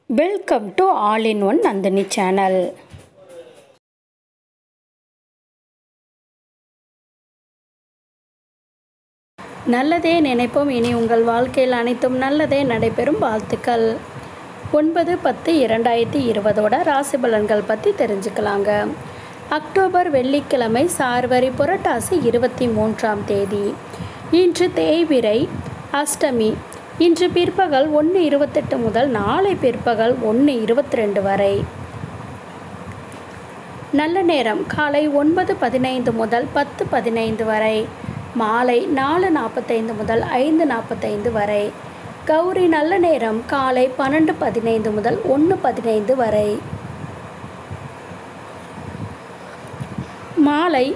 welcome to all in one Nandini channel நல்லதே நினைப்போம் இனி உங்கள் வாழ்க்கையில் அனைத்தும் நல்லதே நடைபெறும் வாழ்த்துக்கள் ஒன்பது பத்து இரண்டாயிரத்தி இருபதோட ராசி பலன்கள் பற்றி தெரிஞ்சுக்கலாங்க அக்டோபர் வெள்ளிக்கிழமை சார்வரி புரட்டாசி இருபத்தி மூன்றாம் தேதி இன்று தேய்பிறை அஷ்டமி இன்று பிற்பகல் ஒன்று இருபத்தெட்டு முதல் நாளை பிற்பகல் ஒன்று இருபத்தி ரெண்டு வரை நல்ல நேரம் காலை ஒன்பது பதினைந்து முதல் பத்து பதினைந்து வரை மாலை நாலு நாற்பத்தைந்து முதல் ஐந்து நாற்பத்தைந்து வரை கௌரி நல்ல நேரம் காலை பன்னெண்டு பதினைந்து முதல் ஒன்று பதினைந்து வரை மாலை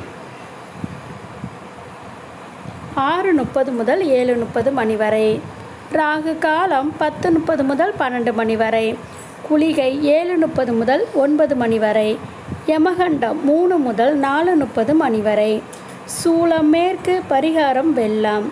ஆறு முப்பது முதல் ஏழு முப்பது மணி வரை ராகு காலம் பத்து முப்பது முதல் பன்னெண்டு மணி வரை குளிகை ஏழு முப்பது முதல் ஒன்பது மணி வரை யமகண்டம் மூணு முதல் நாலு முப்பது மணி வரை சூளம் மேற்கு பரிகாரம் வெள்ளம்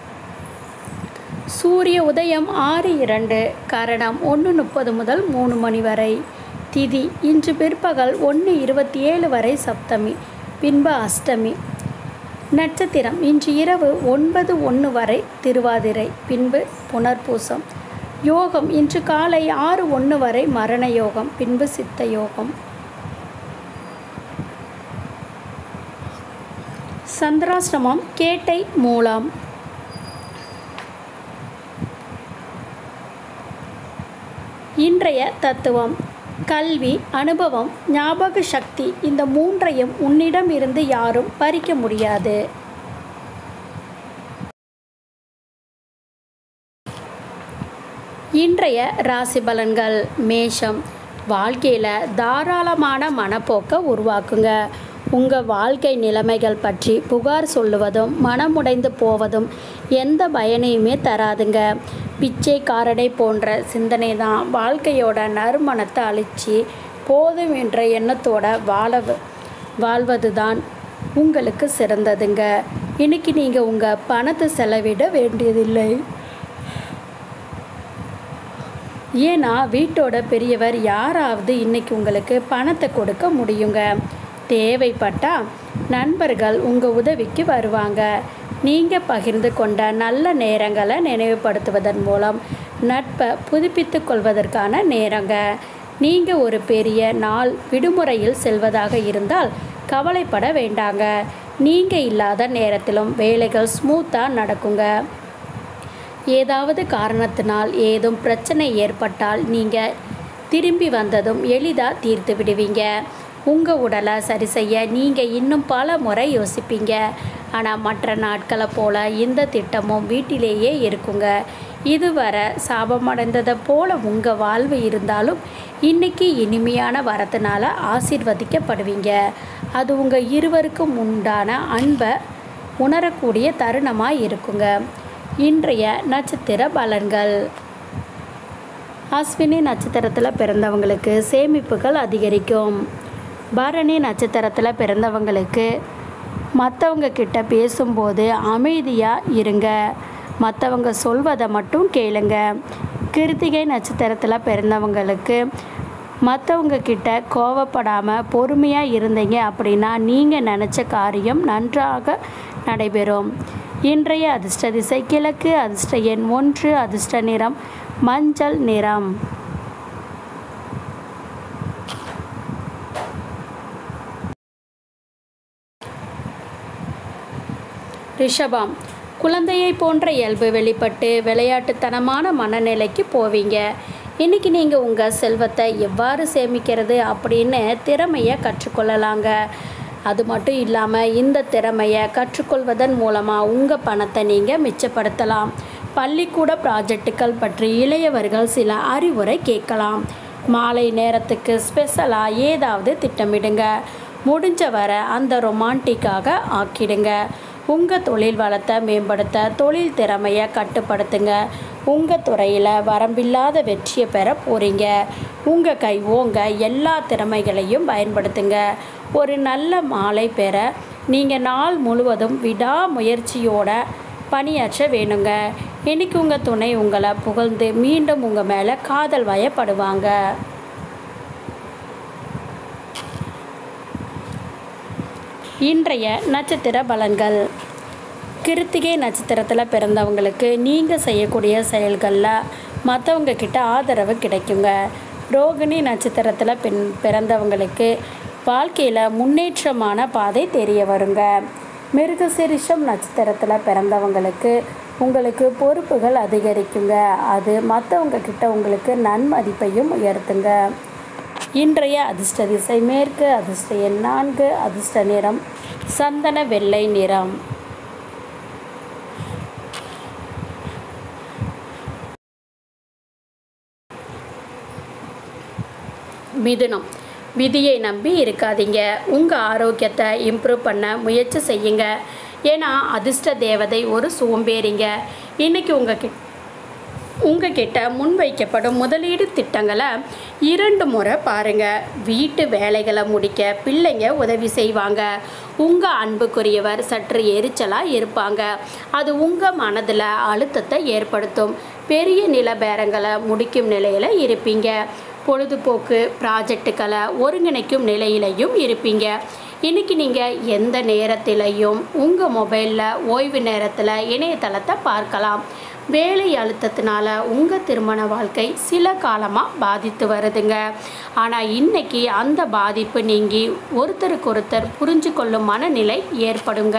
சூரிய உதயம் ஆறு இரண்டு கரணம் ஒன்று முப்பது முதல் மூணு மணி வரை திதி இன்று பிற்பகல் ஒன்று இருபத்தி ஏழு வரை சப்தமி பின்பு அஷ்டமி நட்சத்திரம் இன்று இரவு ஒன்பது ஒன்று வரை திருவாதிரை பின்பு புனர்பூசம் யோகம் இன்று காலை ஆறு ஒன்று வரை மரண யோகம் பின்பு சித்த யோகம் சந்திராசிரமம் கேட்டை மூலம் இன்றைய தத்துவம் கல்வி அனுபவம் ஞாபக சக்தி இந்த மூன்றையும் உன்னிடம் இருந்து யாரும் பறிக்க முடியாது இன்றைய ராசி பலன்கள் மேஷம் வாழ்க்கையில் தாராளமான மனப்போக்கை உருவாக்குங்க உங்கள் வாழ்க்கை நிலைமைகள் பற்றி புகார் சொல்லுவதும் மனமுடைந்து போவதும் எந்த பயனையுமே தராதுங்க பிச்சைக்காரனை போன்ற சிந்தனை தான் வாழ்க்கையோட நறுமணத்தை அழிச்சு போதும் என்ற எண்ணத்தோட வாழ வாழ்வது தான் உங்களுக்கு சிறந்ததுங்க இன்னைக்கு நீங்கள் உங்கள் பணத்தை செலவிட வேண்டியதில்லை ஏன்னா வீட்டோட பெரியவர் யாராவது இன்னைக்கு உங்களுக்கு பணத்தை கொடுக்க முடியுங்க தேவைப்பட்டா நண்பர்கள் உங்கள் உதவிக்கு வருவாங்க நீங்கள் பகிர்ந்து கொண்ட நல்ல நேரங்களை நினைவுபடுத்துவதன் மூலம் நட்பை புதுப்பித்து கொள்வதற்கான நேரங்க நீங்கள் ஒரு பெரிய நாள் விடுமுறையில் செல்வதாக இருந்தால் கவலைப்பட வேண்டாங்க நீங்கள் இல்லாத நேரத்திலும் வேலைகள் ஸ்மூத்தாக நடக்குங்க ஏதாவது காரணத்தினால் ஏதும் பிரச்சனை ஏற்பட்டால் நீங்கள் திரும்பி வந்ததும் எளிதாக தீர்த்து விடுவீங்க உங்கள் உடலை சரி செய்ய நீங்கள் இன்னும் பல முறை யோசிப்பீங்க ஆனால் மற்ற நாட்களை போல் இந்த திட்டமும் வீட்டிலேயே இருக்குங்க இதுவரை சாபமடைந்ததை போல உங்கள் வாழ்வு இருந்தாலும் இன்னைக்கு இனிமையான வரத்தினால ஆசீர்வதிக்கப்படுவீங்க அது உங்கள் இருவருக்கும் உண்டான அன்பை உணரக்கூடிய தருணமாக இருக்குங்க இன்றைய நட்சத்திர பலன்கள் அஸ்வினி நட்சத்திரத்தில் பிறந்தவங்களுக்கு சேமிப்புகள் அதிகரிக்கும் பரணி நட்சத்திரத்தில் பிறந்தவங்களுக்கு மற்றவங்க கிட்ட பேசும்போது அமைதியாக இருங்க மற்றவங்க சொல்வதை மட்டும் கேளுங்க கிருத்திகை நட்சத்திரத்தில் பிறந்தவங்களுக்கு மற்றவங்க கிட்ட கோவப்படாமல் பொறுமையாக இருந்தீங்க அப்படின்னா நீங்கள் நினச்ச காரியம் நன்றாக நடைபெறும் இன்றைய அதிர்ஷ்ட திசை கிழக்கு அதிர்ஷ்ட எண் ஒன்று அதிர்ஷ்ட நிறம் மஞ்சள் நிறம் ரிஷபம் குழந்தையை போன்ற இயல்பு வெளிப்பட்டு விளையாட்டுத்தனமான மனநிலைக்கு போவீங்க இன்றைக்கி நீங்கள் உங்கள் செல்வத்தை எவ்வாறு சேமிக்கிறது அப்படின்னு திறமையை கற்றுக்கொள்ளலாங்க அது மட்டும் இல்லாமல் இந்த திறமையை கற்றுக்கொள்வதன் மூலமாக உங்கள் பணத்தை நீங்கள் மிச்சப்படுத்தலாம் பள்ளிக்கூட ப்ராஜெக்டுகள் பற்றி இளையவர்கள் சில அறிவுரை கேட்கலாம் மாலை நேரத்துக்கு ஸ்பெஷலாக ஏதாவது திட்டமிடுங்க முடிஞ்ச வர அந்த ரொமான்டிக்காக ஆக்கிடுங்க உங்கள் தொழில் வளத்தை மேம்படுத்த தொழில் திறமையை கட்டுப்படுத்துங்க உங்கள் துறையில் வரம்பில்லாத வெற்றியை பெற போகிறீங்க உங்கள் கை ஓங்க எல்லா திறமைகளையும் பயன்படுத்துங்க ஒரு நல்ல மாலை பெற நீங்கள் நாள் முழுவதும் விடாமுயற்சியோட பணியாற்ற வேணுங்க இன்னைக்கு உங்கள் துணை உங்களை புகழ்ந்து மீண்டும் உங்கள் மேலே காதல் வயப்படுவாங்க இன்றைய நட்சத்திர பலன்கள் கிருத்திகை நட்சத்திரத்தில் பிறந்தவங்களுக்கு நீங்கள் செய்யக்கூடிய செயல்களில் மற்றவங்க கிட்ட ஆதரவு கிடைக்குங்க ரோகிணி நட்சத்திரத்தில் பின் பிறந்தவங்களுக்கு வாழ்க்கையில் முன்னேற்றமான பாதை தெரிய வருங்க மிருகசிரிஷம் நட்சத்திரத்தில் பிறந்தவங்களுக்கு உங்களுக்கு பொறுப்புகள் அதிகரிக்குங்க அது மற்றவங்க கிட்ட உங்களுக்கு நன்மதிப்பையும் உயர்த்துங்க இன்றைய அதிர்ஷ்ட திசை மேற்கு அதிர்ஷ்ட எண் நான்கு அதிர்ஷ்ட நிறம் சந்தன வெள்ளை நிறம் மிதுனம் விதியை நம்பி இருக்காதீங்க உங்கள் ஆரோக்கியத்தை இம்ப்ரூவ் பண்ண முயற்சி செய்யுங்க ஏன்னா அதிர்ஷ்ட தேவதை ஒரு சோம்பேறிங்க இன்னைக்கு உங்கள் கிட்ட உங்ககிட்ட முன்வைக்கப்படும் முதலீடு திட்டங்களை இரண்டு முறை பாருங்கள் வீட்டு வேலைகளை முடிக்க பிள்ளைங்க உதவி செய்வாங்க உங்கள் அன்புக்குரியவர் சற்று எரிச்சலாக இருப்பாங்க அது உங்கள் மனதில் அழுத்தத்தை ஏற்படுத்தும் பெரிய நிலபேரங்களை முடிக்கும் நிலையில் இருப்பீங்க பொழுதுபோக்கு ப்ராஜெக்டுகளை ஒருங்கிணைக்கும் நிலையிலையும் இருப்பீங்க இன்றைக்கி நீங்கள் எந்த நேரத்திலையும் உங்கள் மொபைலில் ஓய்வு நேரத்தில் இணையதளத்தை பார்க்கலாம் வேலை அழுத்தத்தினால உங்கள் திருமண வாழ்க்கை சில காலமாக பாதித்து வருதுங்க ஆனால் இன்னைக்கு அந்த பாதிப்பு நீங்கி ஒருத்தருக்கு ஒருத்தர் புரிஞ்சு கொள்ளும் மனநிலை ஏற்படுங்க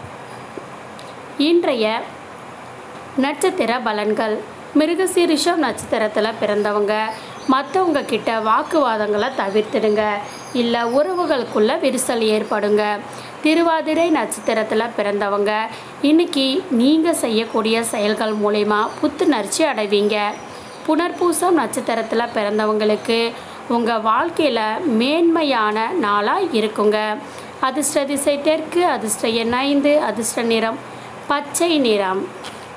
இன்றைய நட்சத்திர பலன்கள் மிருகசீரிஷம் நட்சத்திரத்தில் பிறந்தவங்க மற்றவங்க கிட்ட வாக்குவாதங்களை தவிர்த்துடுங்க இல்லை உறவுகளுக்குள்ள விரிசல் ஏற்படுங்க திருவாதிரை நட்சத்திரத்தில் பிறந்தவங்க இன்னைக்கு நீங்கள் செய்யக்கூடிய செயல்கள் மூலிமா புத்துணர்ச்சி அடைவீங்க புனர்பூசம் நட்சத்திரத்தில் பிறந்தவங்களுக்கு உங்கள் வாழ்க்கையில் மேன்மையான நாளாக இருக்குங்க அதிர்ஷ்ட திசை தெற்கு அதிர்ஷ்ட எண் ஐந்து அதிர்ஷ்ட நிறம் பச்சை நிறம்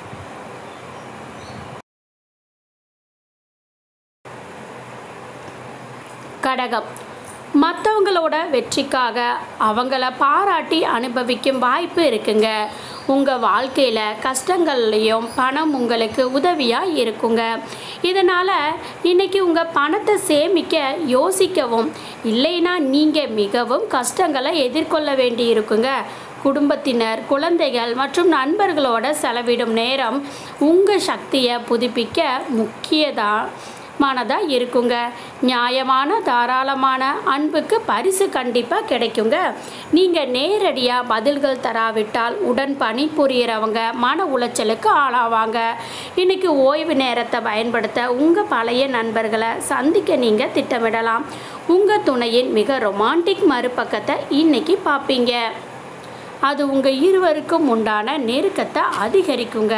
கடகம் மற்றவங்களோட வெற்றிக்காக அவங்கள பாராட்டி அனுபவிக்கும் வாய்ப்பு இருக்குங்க உங்கள் வாழ்க்கையில் கஷ்டங்கள்லையும் பணம் உங்களுக்கு உதவியாக இருக்குங்க இதனால் இன்றைக்கி உங்கள் பணத்தை சேமிக்க யோசிக்கவும் இல்லைன்னா நீங்கள் மிகவும் கஷ்டங்களை எதிர்கொள்ள வேண்டி இருக்குங்க குடும்பத்தினர் குழந்தைகள் மற்றும் நண்பர்களோட செலவிடும் நேரம் உங்கள் சக்தியை புதுப்பிக்க முக்கியதா மானதாக இருக்குங்க நியாயமான தாராளமான அன்புக்கு பரிசு கண்டிப்பாக கிடைக்குங்க நீங்கள் நேரடியாக பதில்கள் தராவிட்டால் உடன் பணிபுரியறவங்க மன உளைச்சலுக்கு ஆளாவாங்க இன்னைக்கு ஓய்வு நேரத்தை பயன்படுத்த உங்கள் பழைய நண்பர்களை சந்திக்க நீங்கள் திட்டமிடலாம் உங்கள் துணையின் மிக ரொமான்டிக் மறுபக்கத்தை இன்னைக்கு பார்ப்பீங்க அது உங்கள் இருவருக்கும் உண்டான நெருக்கத்தை அதிகரிக்குங்க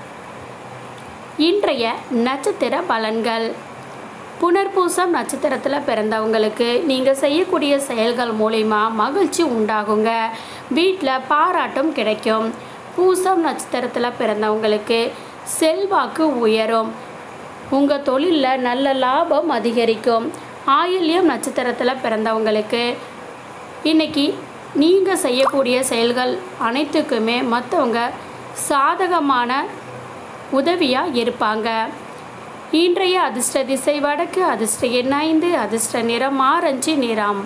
இன்றைய நட்சத்திர பலன்கள் புனர்பூசம் நட்சத்திரத்தில் பிறந்தவங்களுக்கு நீங்கள் செய்யக்கூடிய செயல்கள் மூலிமா மகிழ்ச்சி உண்டாகுங்க வீட்டில் பாராட்டும் கிடைக்கும் பூசம் நட்சத்திரத்தில் பிறந்தவங்களுக்கு செல்வாக்கு உயரும் உங்கள் தொழிலில் நல்ல லாபம் அதிகரிக்கும் ஆயில்யம் நட்சத்திரத்தில் பிறந்தவங்களுக்கு இன்னைக்கு நீங்கள் செய்யக்கூடிய செயல்கள் அனைத்துக்குமே மற்றவங்க சாதகமான உதவியாக இருப்பாங்க இன்றைய அதிர்ஷ்ட திசை வடக்கு அதிர்ஷ்ட எண் ஐந்து அதிர்ஷ்ட நிறம் ஆரஞ்சு நிறம்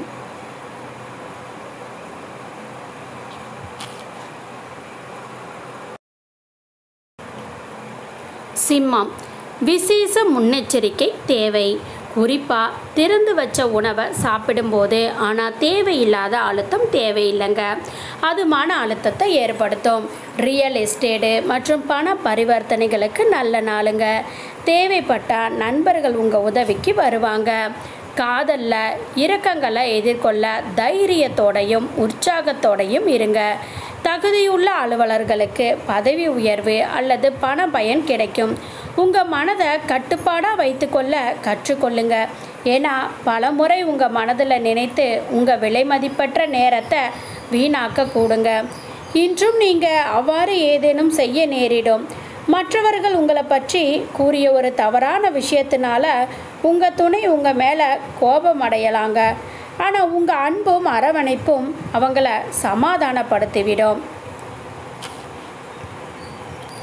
சிம்மம் விசேஷ முன்னெச்சரிக்கை தேவை குறிப்பாக திறந்து வச்ச உணவை சாப்பிடும்போது ஆனால் தேவையில்லாத அழுத்தம் தேவையில்லைங்க அது மன அழுத்தத்தை ஏற்படுத்தும் ரியல் எஸ்டேட்டு மற்றும் பண பரிவர்த்தனைகளுக்கு நல்ல நாளுங்க தேவைப்பட்டால் நண்பர்கள் உங்கள் உதவிக்கு வருவாங்க காதலில் இரக்கங்களை எதிர்கொள்ள தைரியத்தோடையும் உற்சாகத்தோடையும் இருங்க தகுதியுள்ள அலுவலர்களுக்கு பதவி உயர்வு அல்லது பண பயன் கிடைக்கும் உங்கள் மனதை கட்டுப்பாடாக வைத்துக்கொள்ள கற்றுக்கொள்ளுங்க ஏன்னா பல முறை உங்கள் மனதில் நினைத்து உங்கள் விலை மதிப்பற்ற நேரத்தை வீணாக்க கூடுங்க இன்றும் நீங்கள் அவ்வாறு ஏதேனும் செய்ய நேரிடும் மற்றவர்கள் உங்களை பற்றி கூறிய ஒரு தவறான விஷயத்தினால உங்கள் துணை உங்கள் மேலே கோபம் அடையலாங்க ஆனால் உங்கள் அன்பும் அரவணைப்பும் அவங்கள சமாதானப்படுத்திவிடும்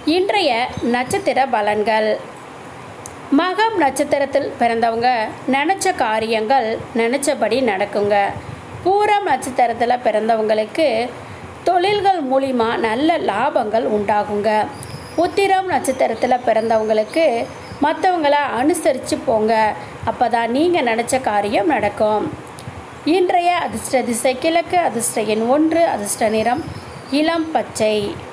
இன்றைய நட்சத்திர பலன்கள் மகம் நட்சத்திரத்தில் பிறந்தவங்க நினச்ச காரியங்கள் நினச்சபடி நடக்குங்க பூரம் நட்சத்திரத்தில் பிறந்தவங்களுக்கு தொழில்கள் மூலிமா நல்ல லாபங்கள் உண்டாகுங்க உத்திரம் நட்சத்திரத்தில் பிறந்தவங்களுக்கு மற்றவங்களை அனுசரித்து போங்க அப்போ தான் நீங்கள் நினச்ச காரியம் நடக்கும் இன்றைய அதிர்ஷ்ட திசை கிழக்கு அதிர்ஷ்ட எண் ஒன்று அதிர்ஷ்ட நிறம் இளம் பச்சை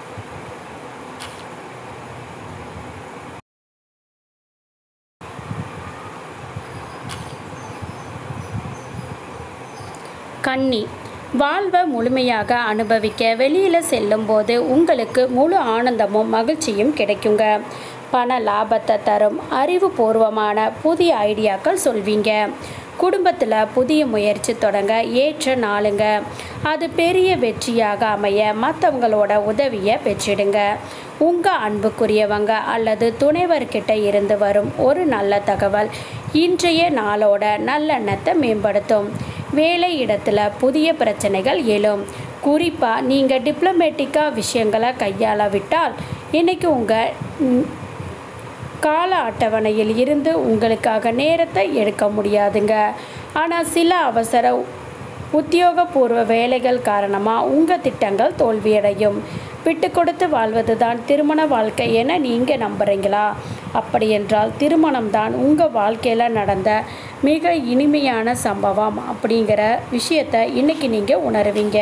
கன்னி வாழ்வை முழுமையாக அனுபவிக்க வெளியில் செல்லும்போது உங்களுக்கு முழு ஆனந்தமும் மகிழ்ச்சியும் கிடைக்குங்க பண லாபத்தை தரும் அறிவுபூர்வமான புதிய ஐடியாக்கள் சொல்வீங்க குடும்பத்தில் புதிய முயற்சி தொடங்க ஏற்ற நாளுங்க அது பெரிய வெற்றியாக அமைய மற்றவங்களோட உதவியை பெற்றிடுங்க உங்கள் அன்புக்குரியவங்க அல்லது துணைவர்கிட்ட இருந்து வரும் ஒரு நல்ல தகவல் இன்றைய நாளோட நல்லெண்ணத்தை மேம்படுத்தும் வேலை இடத்துல புதிய பிரச்சனைகள் எழும் குறிப்பாக நீங்கள் டிப்ளமேட்டிக்காக விஷயங்களை கையாளவிட்டால் இன்றைக்கி உங்கள் கால அட்டவணையில் இருந்து உங்களுக்காக நேரத்தை எடுக்க முடியாதுங்க ஆனால் சில அவசர உத்தியோகபூர்வ வேலைகள் காரணமாக உங்கள் திட்டங்கள் தோல்வியடையும் விட்டு கொடுத்து வாழ்வது தான் திருமண வாழ்க்கை என நீங்கள் நம்புறீங்களா அப்படி என்றால் திருமணம் தான் உங்கள் வாழ்க்கையில் நடந்த மிக இனிமையான சம்பவம் அப்படிங்கிற விஷயத்தை இன்னைக்கு நீங்கள் உணருவீங்க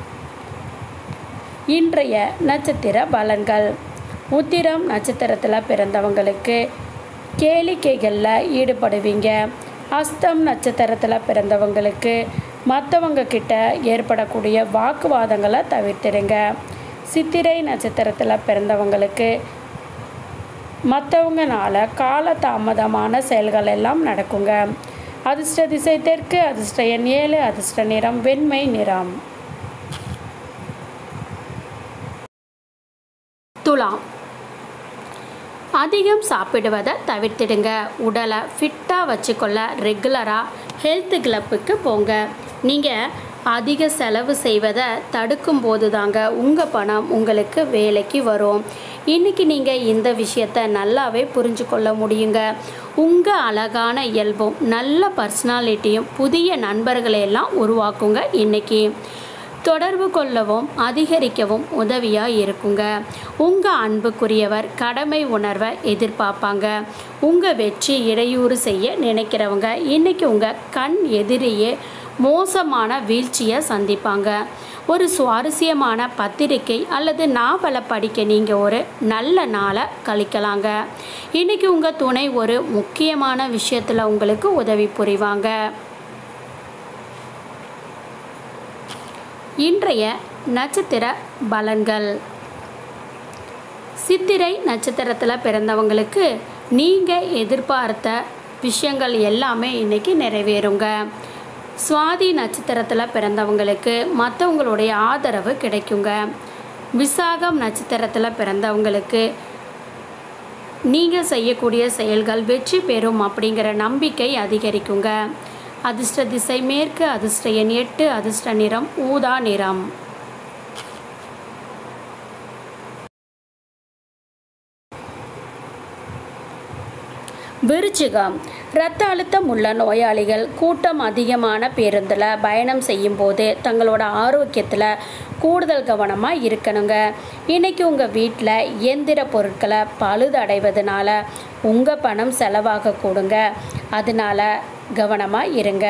இன்றைய நட்சத்திர பலன்கள் உத்திரம் நட்சத்திரத்தில் பிறந்தவங்களுக்கு கேளிக்கைகளில் ஈடுபடுவீங்க அஸ்தம் நட்சத்திரத்தில் பிறந்தவங்களுக்கு மற்றவங்க கிட்ட ஏற்படக்கூடிய வாக்குவாதங்களை தவிர்த்திடுங்க சித்திரை நட்சத்திரத்தில் பிறந்தவங்களுக்கு மற்றவங்கனால கால தாமதமான செயல்கள் எல்லாம் நடக்குங்க அதிர்ஷ்ட திசை தெற்கு அதிர்ஷ்ட எண் ஏழு அதிர்ஷ்ட நிறம் வெண்மை நிறம் துலாம் அதிகம் சாப்பிடுவதை தவிர்த்திடுங்க உடலை ஃபிட்டாக வச்சுக்கொள்ள ரெகுலராக ஹெல்த் கிளப்புக்கு போங்க நீங்கள் அதிக செலவு செய்வதை தடுக்கும் போது தாங்க உங்கள் பணம் உங்களுக்கு வேலைக்கு வரும் இன்றைக்கி நீங்கள் இந்த விஷயத்தை நல்லாவே புரிஞ்சு கொள்ள முடியுங்க உங்கள் அழகான இயல்பும் நல்ல பர்சனாலிட்டியும் புதிய நண்பர்களையெல்லாம் உருவாக்குங்க இன்றைக்கி தொடர்பு கொள்ளவும் அதிகரிக்கவும் உதவியாக இருக்குங்க உங்கள் அன்புக்குரியவர் கடமை உணர்வை எதிர்பார்ப்பாங்க உங்கள் வெற்றி இடையூறு செய்ய நினைக்கிறவங்க இன்றைக்கி உங்கள் கண் எதிரியே மோசமான வீழ்ச்சியை சந்திப்பாங்க ஒரு சுவாரஸ்யமான பத்திரிக்கை அல்லது நாவலை படிக்க நீங்கள் ஒரு நல்ல நாளை கழிக்கலாங்க இன்றைக்கி உங்கள் துணை ஒரு முக்கியமான விஷயத்தில் உங்களுக்கு உதவி புரிவாங்க இன்றைய நட்சத்திர பலன்கள் சித்திரை நட்சத்திரத்தில் பிறந்தவங்களுக்கு நீங்கள் எதிர்பார்த்த விஷயங்கள் எல்லாமே இன்றைக்கி நிறைவேறுங்க சுவாதி நட்சத்திரத்தில் பிறந்தவங்களுக்கு மற்றவங்களுடைய ஆதரவு கிடைக்குங்க விசாகம் நட்சத்திரத்தில் பிறந்தவங்களுக்கு நீங்கள் செய்யக்கூடிய செயல்கள் வெற்றி பெறும் அப்படிங்கிற நம்பிக்கை அதிகரிக்குங்க அதிர்ஷ்ட திசை மேற்கு அதிர்ஷ்ட எண் எட்டு அதிர்ஷ்ட நிறம் ஊதா நிறம் விருச்சிகம் இரத்த அழுத்தம் உள்ள நோயாளிகள் கூட்டம் அதிகமான பேருந்தில் பயணம் செய்யும்போது தங்களோட ஆரோக்கியத்தில் கூடுதல் கவனமாக இருக்கணுங்க இன்றைக்கி உங்கள் வீட்டில் இயந்திர பொருட்களை பழுதடைவதனால உங்கள் பணம் செலவாக கூடுங்க அதனால கவனமாக இருங்க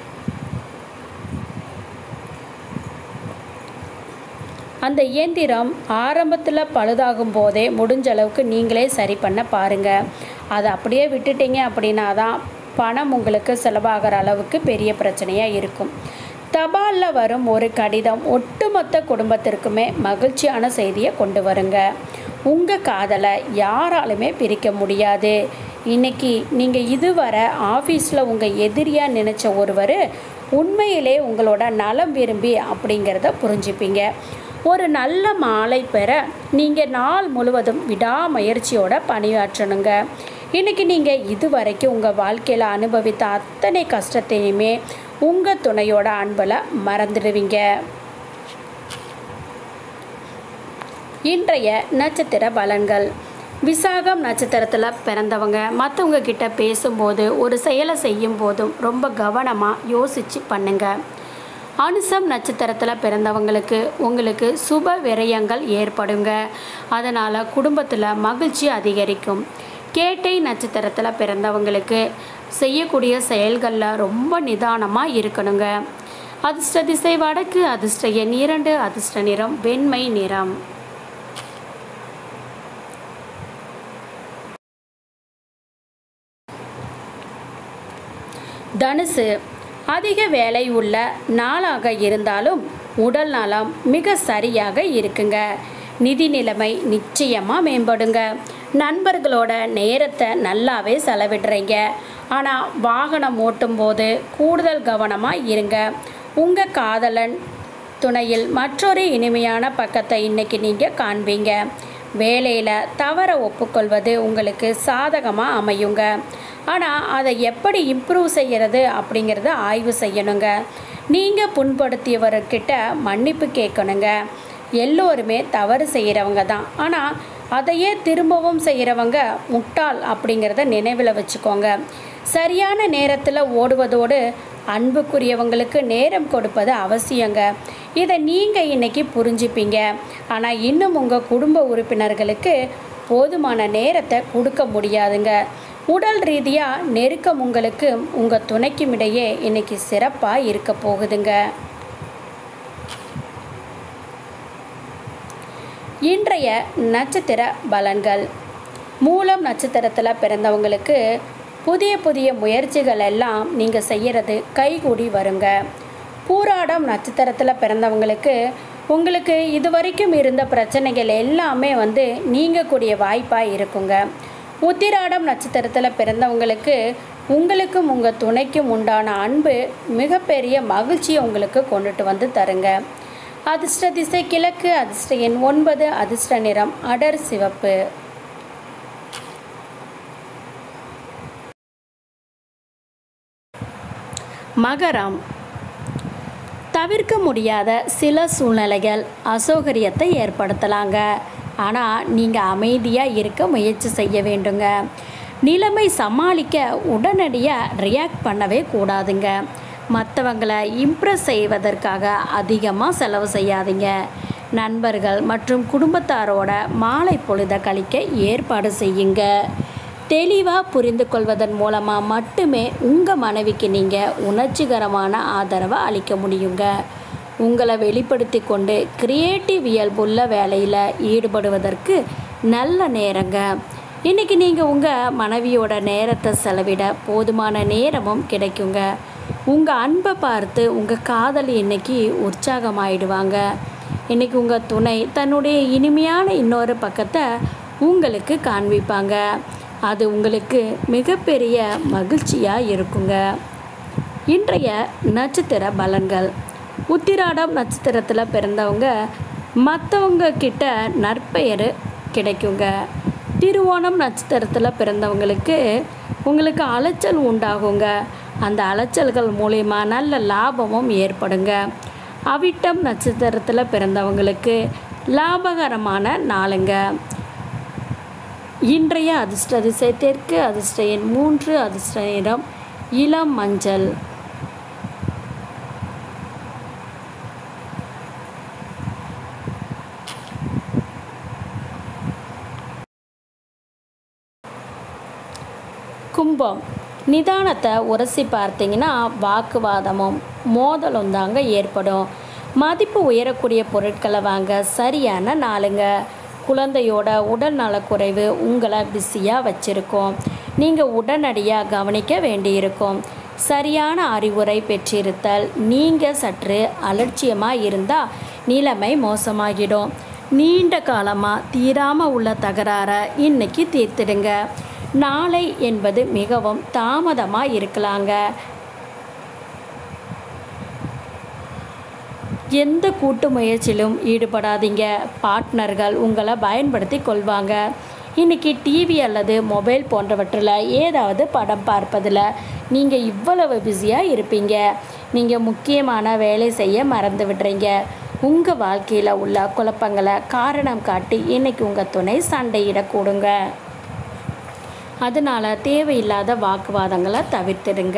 அந்த இயந்திரம் ஆரம்பத்தில் பழுதாகும் போதே முடிஞ்ச அளவுக்கு நீங்களே சரி பண்ண பாருங்கள் அதை அப்படியே விட்டுட்டீங்க அப்படின்னா தான் பணம் உங்களுக்கு செலவாகிற அளவுக்கு பெரிய பிரச்சனையாக இருக்கும் தபாலில் வரும் ஒரு கடிதம் ஒட்டுமொத்த குடும்பத்திற்குமே மகிழ்ச்சியான செய்தியை கொண்டு வருங்க உங்கள் காதலை யாராலுமே பிரிக்க முடியாது இன்னைக்கு நீங்கள் இதுவரை ஆஃபீஸில் உங்கள் எதிரியாக நினச்ச ஒருவர் உண்மையிலே உங்களோட நலம் விரும்பி அப்படிங்கிறத புரிஞ்சுப்பீங்க ஒரு நல்ல மாலை பெற நீங்கள் நாள் முழுவதும் விடாமுயற்சியோட பணியாற்றணுங்க இன்றைக்கி நீங்கள் இதுவரைக்கும் உங்கள் வாழ்க்கையில் அனுபவித்த அத்தனை கஷ்டத்தையுமே உங்கள் துணையோட அன்பில் மறந்துடுவீங்க இன்றைய நட்சத்திர பலன்கள் விசாகம் நட்சத்திரத்தில் பிறந்தவங்க மற்றவங்க கிட்ட பேசும்போது ஒரு செயலை செய்யும் போதும் ரொம்ப கவனமாக யோசித்து பண்ணுங்க அனுசம் நட்சத்திரத்தில் பிறந்தவங்களுக்கு உங்களுக்கு சுப விரயங்கள் ஏற்படுங்க அதனால் குடும்பத்தில் மகிழ்ச்சி அதிகரிக்கும் கேட்டை நட்சத்திரத்தில் பிறந்தவங்களுக்கு செய்யக்கூடிய செயல்களில் ரொம்ப நிதானமாக இருக்கணுங்க அதிர்ஷ்ட திசை வடக்கு அதிர்ஷ்ட எண் இரண்டு அதிர்ஷ்ட நிறம் வெண்மை நிறம் தனுசு அதிக வேலை உள்ள நாளாக இருந்தாலும் உடல் நலம் மிக சரியாக இருக்குங்க நிதி நிலைமை நிச்சயமாக மேம்படுங்க நண்பர்களோட நேரத்தை நல்லாவே செலவிடுறீங்க ஆனால் வாகனம் ஓட்டும் போது கூடுதல் கவனமாக இருங்க உங்கள் காதலன் துணையில் மற்றொரு இனிமையான பக்கத்தை இன்னைக்கு நீங்கள் காண்பீங்க வேலையில் தவற ஒப்புக்கொள்வது உங்களுக்கு சாதகமாக அமையுங்க ஆனால் அதை எப்படி இம்ப்ரூவ் செய்கிறது அப்படிங்கிறத ஆய்வு செய்யணுங்க நீங்கள் புண்படுத்தியவர்கிட்ட மன்னிப்பு கேட்கணுங்க எல்லோருமே தவறு செய்கிறவங்க தான் ஆனால் அதையே திரும்பவும் செய்கிறவங்க முட்டாள் அப்படிங்கிறத நினைவில் வச்சுக்கோங்க சரியான நேரத்தில் ஓடுவதோடு அன்புக்குரியவங்களுக்கு நேரம் கொடுப்பது அவசியங்க இதை நீங்கள் இன்னைக்கு புரிஞ்சுப்பீங்க ஆனால் இன்னும் உங்கள் குடும்ப உறுப்பினர்களுக்கு போதுமான நேரத்தை கொடுக்க முடியாதுங்க உடல் ரீதியாக நெருக்கம் உங்களுக்கு உங்கள் துணைக்கும் இடையே இன்னைக்கு சிறப்பாக இருக்க போகுதுங்க இன்றைய நட்சத்திர பலன்கள் மூலம் நட்சத்திரத்தில் பிறந்தவங்களுக்கு புதிய புதிய முயற்சிகள் எல்லாம் நீங்கள் செய்கிறது கைகூடி வருங்க பூராடம் நட்சத்திரத்தில் பிறந்தவங்களுக்கு உங்களுக்கு இதுவரைக்கும் இருந்த பிரச்சனைகள் எல்லாமே வந்து நீங்கக்கூடிய வாய்ப்பாக இருக்குங்க உத்திராடம் நட்சத்திரத்தில் பிறந்தவங்களுக்கு உங்களுக்கும் உங்கள் துணைக்கும் உண்டான அன்பு மிகப்பெரிய மகிழ்ச்சியை உங்களுக்கு கொண்டுட்டு வந்து தருங்க அதிர்ஷ்ட திசை கிழக்கு அதிர்ஷ்ட எண் ஒன்பது அதிர்ஷ்ட நிறம் அடர் சிவப்பு மகரம் தவிர்க்க முடியாத சில சூழ்நிலைகள் அசௌகரியத்தை ஏற்படுத்தலாங்க ஆனால் நீங்கள் அமைதியாக இருக்க முயற்சி செய்ய வேண்டுங்க நிலைமை சமாளிக்க உடனடியாக ரியாக்ட் பண்ணவே கூடாதுங்க மற்றவங்களை இம்ப்ரெஸ் செய்வதற்காக அதிகமாக செலவு செய்யாதீங்க நண்பர்கள் மற்றும் குடும்பத்தாரோட மாலை பொழுதை கழிக்க ஏற்பாடு செய்யுங்க தெளிவாக புரிந்து கொள்வதன் மூலமாக மட்டுமே உங்கள் மனைவிக்கு நீங்கள் உணர்ச்சிகரமான ஆதரவை அளிக்க முடியுங்க உங்களை வெளிப்படுத்தி கொண்டு கிரியேட்டிவ் இயல்புள்ள வேலையில் ஈடுபடுவதற்கு நல்ல நேரங்க இன்றைக்கி நீங்கள் உங்கள் மனைவியோட நேரத்தை செலவிட போதுமான நேரமும் கிடைக்குங்க உங்கள் அன்பை பார்த்து உங்கள் காதலி இன்னைக்கு உற்சாகமாயிடுவாங்க இன்றைக்கி உங்கள் துணை தன்னுடைய இனிமையான இன்னொரு பக்கத்தை உங்களுக்கு காண்பிப்பாங்க அது உங்களுக்கு மிகப்பெரிய மகிழ்ச்சியாக இருக்குங்க இன்றைய நட்சத்திர பலன்கள் உத்திராடம் நட்சத்திரத்தில் பிறந்தவங்க மற்றவங்க கிட்ட நற்பெயர் கிடைக்குங்க திருவோணம் நட்சத்திரத்தில் பிறந்தவங்களுக்கு உங்களுக்கு அலைச்சல் உண்டாகுங்க அந்த அலைச்சல்கள் மூலிமா நல்ல லாபமும் ஏற்படுங்க அவிட்டம் நட்சத்திரத்தில் பிறந்தவங்களுக்கு லாபகரமான நாளுங்க இன்றைய அதிர்ஷ்ட திசை தெற்கு அதிர்ஷ்ட எண் மூன்று அதிர்ஷ்ட நிறம் இளம் மஞ்சள் கும்பம் நிதானத்தை உரசி பார்த்தீங்கன்னா வாக்குவாதமும் மோதலும் தாங்க ஏற்படும் மதிப்பு உயரக்கூடிய பொருட்களை வாங்க சரியான நாளுங்க குழந்தையோட உடல் நலக்குறைவு உங்களை பிஸியாக வச்சுருக்கோம் நீங்கள் உடனடியாக கவனிக்க வேண்டியிருக்கும் சரியான அறிவுரை பெற்றிருத்தல் நீங்கள் சற்று அலட்சியமாக இருந்தால் நிலைமை மோசமாகிடும் நீண்ட காலமாக தீராமல் உள்ள தகராறை இன்னைக்கு தீர்த்திடுங்க நாளை என்பது மிகவும் தாமதமாக இருக்கலாங்க எந்த கூட்டு முயற்சியிலும் ஈடுபடாதீங்க பார்ட்னர்கள் உங்களை பயன்படுத்தி கொள்வாங்க இன்றைக்கி டிவி அல்லது மொபைல் போன்றவற்றில் ஏதாவது படம் பார்ப்பதில் நீங்கள் இவ்வளவு பிஸியாக இருப்பீங்க நீங்கள் முக்கியமான வேலை செய்ய மறந்து விடுறீங்க உங்கள் வாழ்க்கையில் உள்ள குழப்பங்களை காரணம் காட்டி இன்னைக்கு உங்கள் துணை சண்டையிடக்கூடுங்க அதனால் தேவையில்லாத வாக்குவாதங்களை தவிர்த்திடுங்க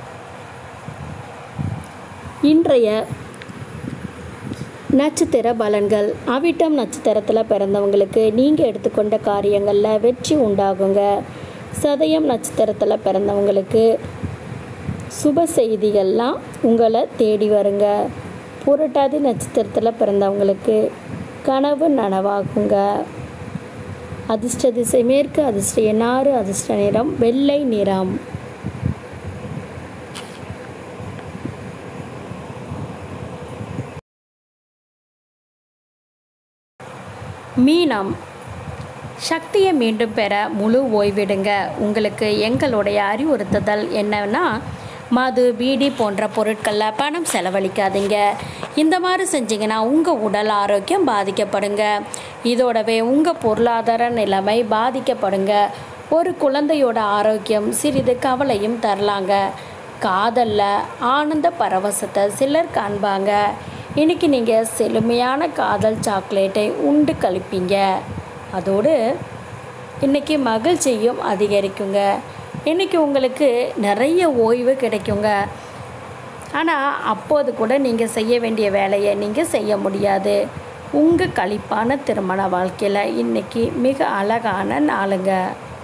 இன்றைய நட்சத்திர பலன்கள் அவிட்டம் நட்சத்திரத்தில் பிறந்தவங்களுக்கு நீங்கள் எடுத்துக்கொண்ட காரியங்களில் வெற்றி உண்டாகுங்க சதயம் நட்சத்திரத்தில் பிறந்தவங்களுக்கு சுப செய்திகள்லாம் உங்களை தேடி வருங்க புரட்டாதி நட்சத்திரத்தில் பிறந்தவங்களுக்கு கனவு நனவாகுங்க அதிர்ஷ்ட திசை மேற்கு அதிர்ஷ்ட எண்ணாறு அதிர்ஷ்ட நிறம் வெள்ளை நிறம் மீனம் சக்தியை மீண்டும் பெற முழு ஓய்விடுங்க உங்களுக்கு எங்களுடைய அறிவுறுத்துதல் என்னன்னா மது பீடி போன்ற பொருட்களில் பணம் செலவழிக்காதீங்க இந்த மாதிரி செஞ்சீங்கன்னா உங்கள் உடல் ஆரோக்கியம் பாதிக்கப்படுங்க இதோடவே உங்கள் பொருளாதார நிலைமை பாதிக்கப்படுங்க ஒரு குழந்தையோட ஆரோக்கியம் சிறிது கவலையும் தரலாங்க காதலில் ஆனந்த பரவசத்தை சிலர் காண்பாங்க இன்னைக்கு நீங்கள் செழுமையான காதல் சாக்லேட்டை உண்டு கழிப்பீங்க அதோடு இன்றைக்கி மகிழ்ச்சியும் அதிகரிக்குங்க இன்றைக்கி உங்களுக்கு நிறைய ஓய்வு கிடைக்குங்க ஆனால் அப்போது கூட நீங்கள் செய்ய வேண்டிய வேலையை நீங்கள் செய்ய முடியாது உங்கள் களிப்பான திருமண வாழ்க்கையில் இன்றைக்கி மிக அழகான நாளுங்க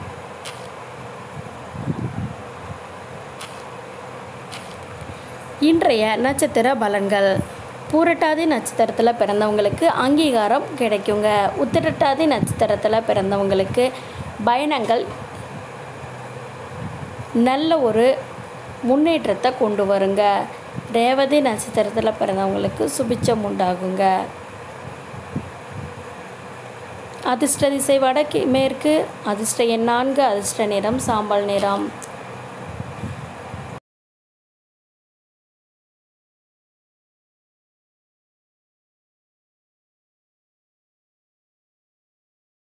இன்றைய நட்சத்திர பலன்கள் பூரட்டாதி நட்சத்திரத்தில் பிறந்தவங்களுக்கு அங்கீகாரம் கிடைக்குங்க உத்திரட்டாதி நட்சத்திரத்தில் பிறந்தவங்களுக்கு பயணங்கள் நல்ல ஒரு முன்னேற்றத்தை கொண்டு வருங்க ரேவதி நட்சத்திரத்தில் பிறந்தவங்களுக்கு சுபிச்சம் உண்டாகுங்க அதிர்ஷ்ட திசை வடக்கு மேற்கு அதிர்ஷ்ட எண் நான்கு அதிர்ஷ்ட நிறம் சாம்பல் நிறம்